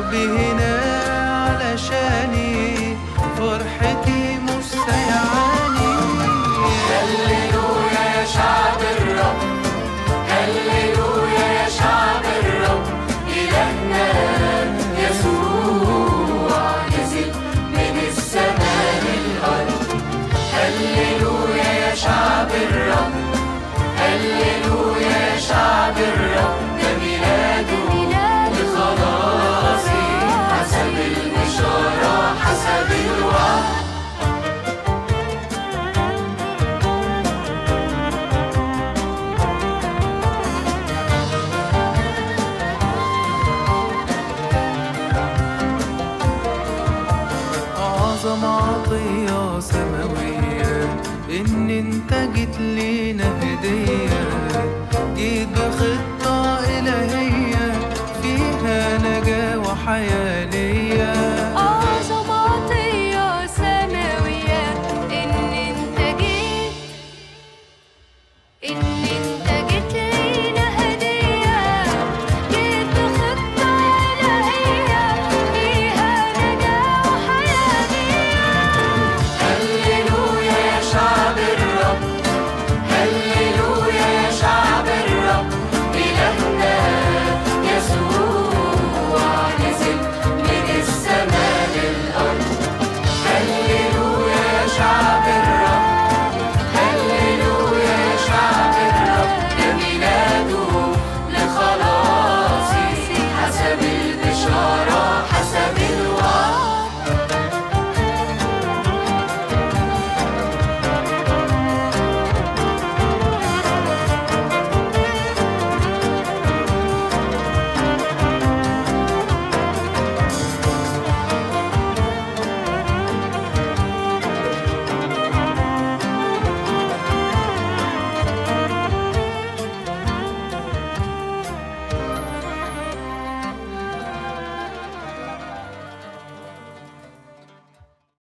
الرب هنا علشاني فرحتي مش سيعاني هللويا يا شعب الرب هللويا يا شعب الرب إلهنا يسوع نزل من السماء للأرض هللويا يا شعب الرب هللويا يا شعب الرب ده ميلاده لخلاصي حسب البشارة حسب الوعد أعظم عطية سماوية إن أنت جيت لينا هدية جيت بخطة إلهية فيها نجاة وحياة